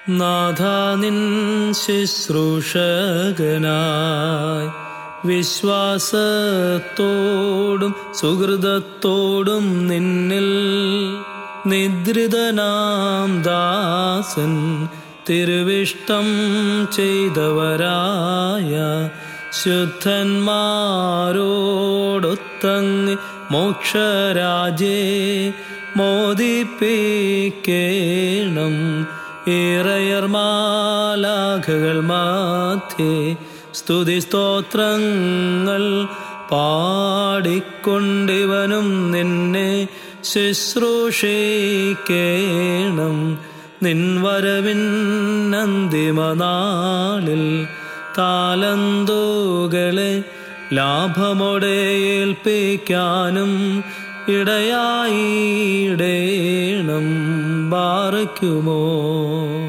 നാഥാനിൻ ശുശ്രൂഷകനായി വിശ്വാസത്തോടും സുഹൃതത്തോടും നിന്നിൽ നിദ്രിതനാം ദാസൻ തിരുവിഷ്ടം ചെയ്തവരായ ശുദ്ധന്മാരോടൊത്തങ്ങ് മോക്ഷരാജേ മോദിപ്പിക്കേണം ഏറയർമാലാഖകൾ മാധ്യേ സ്തുതി സ്തോത്രങ്ങൾ പാടിക്കൊണ്ടിവനും നിന്നെ ശുശ്രൂഷിക്കേണം നിൻ വരവിൻ അന്തിമനാളിൽ താലന്തോകളെ ലാഭമോടെ ഏൽപ്പിക്കാനും ഇടയായിടേണം ബാറയ്ക്കുമോ